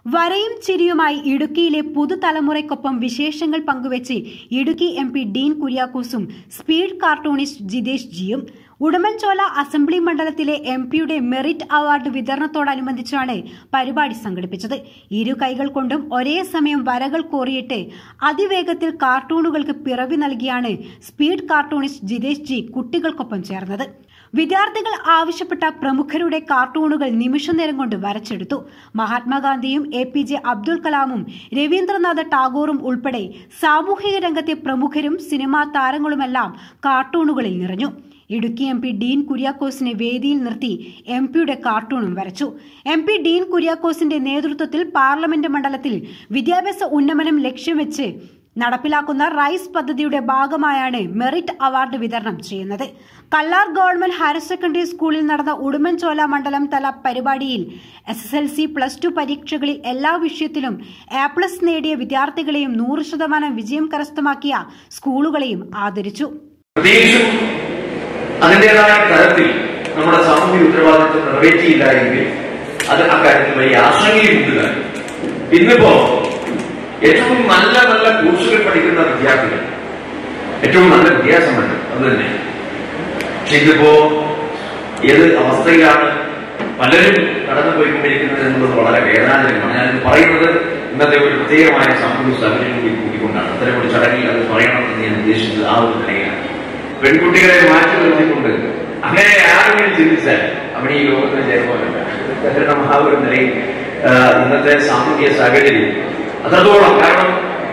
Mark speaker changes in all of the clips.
Speaker 1: വരയും ചിരിയുമായി ഇടുക്കിയിലെ പുതുതലമുറയ്ക്കൊപ്പം വിശേഷങ്ങൾ പങ്കുവെച്ച് ഇടുക്കി എം പി ഡീൻ കുര്യാക്കോസും സ്പീഡ് കാർട്ടൂണിസ്റ്റ് ജിതേഷ് ജിയും ഉടുമ്പൻചോല അസംബ്ലി മണ്ഡലത്തിലെ എം പിയുടെ മെറിറ്റ് അവാർഡ് വിതരണത്തോടനുബന്ധിച്ചാണ് പരിപാടി സംഘടിപ്പിച്ചത് ഇരു കൈകൾ കൊണ്ടും ഒരേ സമയം വരകൾ കോറിയിട്ട് അതിവേഗത്തിൽ കാർട്ടൂണുകൾക്ക് പിറവി നൽകിയാണ് സ്പീഡ് കാർട്ടൂണിസ്റ്റ് ജിതേഷ് ജി കുട്ടികൾക്കൊപ്പം ചേർന്നത് വിദ്യാർത്ഥികൾ ആവശ്യപ്പെട്ട പ്രമുഖരുടെ കാർട്ടൂണുകൾ നിമിഷനേരം കൊണ്ട് വരച്ചെടുത്തു മഹാത്മാഗാന്ധിയും എ പി ജെ അബ്ദുൽ കലാമും രവീന്ദ്രനാഥ ടാഗോറും ഉൾപ്പെടെ സാമൂഹിക രംഗത്തെ പ്രമുഖരും സിനിമാ താരങ്ങളുമെല്ലാം കാർട്ടൂണുകളിൽ നിറഞ്ഞു ഇടുക്കി എം പി ഡീൻ കുര്യാക്കോസിനെ വേദിയിൽ നിർത്തി എം പിയുടെ കാർട്ടൂണും വരച്ചു എം പി ഡീൻ കുര്യാക്കോസിന്റെ നേതൃത്വത്തിൽ പാർലമെന്റ് മണ്ഡലത്തിൽ വിദ്യാഭ്യാസ ഉന്നമനം ലക്ഷ്യം വെച്ച് നടപ്പിലാക്കുന്ന റൈസ് പദ്ധതിയുടെ ഭാഗമായാണ് മെറിറ്റ് അവാർഡ് വിതരണം ചെയ്യുന്നത് കല്ലാർ ഗവൺമെന്റ് ഹയർ സെക്കൻഡറി സ്കൂളിൽ നടന്ന ഉടുമ്പൻചോല മണ്ഡലം തല പരിപാടിയിൽ S S L C plus two പരീക്ഷകളിൽ എല്ലാ വിഷയത്തിലും എ പ്ലസ് നേടിയ വിദ്യാർത്ഥികളെയും നൂറ് ശതമാനം വിജയം കരസ്ഥമാക്കിയ സ്കൂളുകളെയും ആദരിച്ചു
Speaker 2: പ്രത്യേകിച്ചും അതിൻ്റെതായ തരത്തിൽ നമ്മുടെ സാമൂഹിക ഉത്തരവാദിത്വം നിറവേറ്റിയില്ല എങ്കിൽ അത് അക്കാര്യത്തിൽ വലിയ ആശങ്കയുണ്ട് ഇന്നിപ്പോ ഏറ്റവും നല്ല നല്ല കോഴ്സുകൾ പഠിക്കുന്ന വിദ്യാർത്ഥികൾ ഏറ്റവും നല്ല വിദ്യാസമ്പന്നർ അത് തന്നെ പക്ഷെ ഇതിപ്പോ ഏത് അവസ്ഥയിലാണ് പലരും കടന്നുപോയിക്കൊണ്ടിരിക്കുന്നത് എന്നുള്ളത് വളരെ വേദനാജനകമാണ് ഞാനിത് പറയുന്നത് ഇന്നത്തെ ഒരു പ്രത്യേകമായ സാമൂഹിക സാഹചര്യം കൂടി കൂട്ടിക്കൊണ്ടാണ് അത്തരം ഒരു ചടങ്ങിൽ അത് പറയണമെന്ന് ഞാൻ ഉദ്ദേശിച്ചത് ആ ഒരു നിലയിലാണ് പെൺകുട്ടികളെ മാറ്റി നിർത്തിക്കൊണ്ട് അങ്ങനെ ആരെങ്കിലും ചിന്തിച്ചാൽ അവിടെ ഈ ലോകത്തിന് ജയപോലല്ല കാരണം ആ ഒരു നിലയിൽ ആ, ഇന്നത്തെ സാമൂഹിക സാഹചര്യം അത്രത്തോളം കാരണം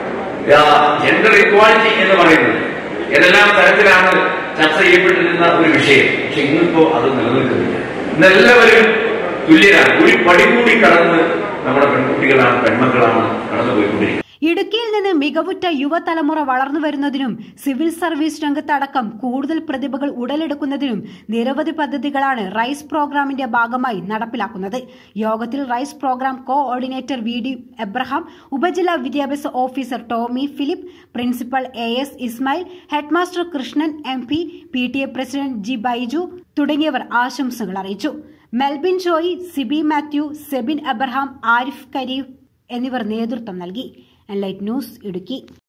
Speaker 2: ജെൻഡർ ഇക്വാലിറ്റി എന്ന് പറയുന്നത് ഏതെല്ലാം തരത്തിലാണ് ചർച്ച ചെയ്യപ്പെട്ടിരുന്ന ഒരു വിഷയം പക്ഷെ ഇന്നിപ്പോ അത് നിലനിൽക്കുന്നില്ല ഇന്നെല്ലാവരും തുല്യരാണ് ഒരു പടി കൂടി കടന്ന് നമ്മുടെ പെൺകുട്ടികളാണ് പെൺമക്കളാണ് കടന്നുപോയിക്കൊണ്ടിരിക്കുന്നത്
Speaker 1: ഇടുക്കിയിൽ നിന്ന് മികവുറ്റ യുവതലമുറ വളർന്നു വരുന്നതിനും സിവിൽ സർവീസ് രംഗത്തടക്കം കൂടുതൽ പ്രതിഭകൾ ഉടലെടുക്കുന്നതിനും നിരവധി പദ്ധതികളാണ് റൈസ് പ്രോഗ്രാമിന്റെ ഭാഗമായി നടപ്പിലാക്കുന്നത് യോഗത്തിൽ rise program coordinator V D Abraham ഉപജില്ലാ വിദ്യാഭ്യാസ officer Tomy Philip principal A S Ismail headmaster Krishnan M P P T A president G Baiju തുടങ്ങിയവർ ആശംസകൾ അറിയിച്ചു മെൽബിൻ ജോയി സിബി മാത്യു സെബിൻ എബ്രഹാം ആരിഫ് കരീഫ് എന്നിവർ നേതൃത്വം നൽകി എൻലൈറ്റ് ന്യൂസ് ഇടുക്കി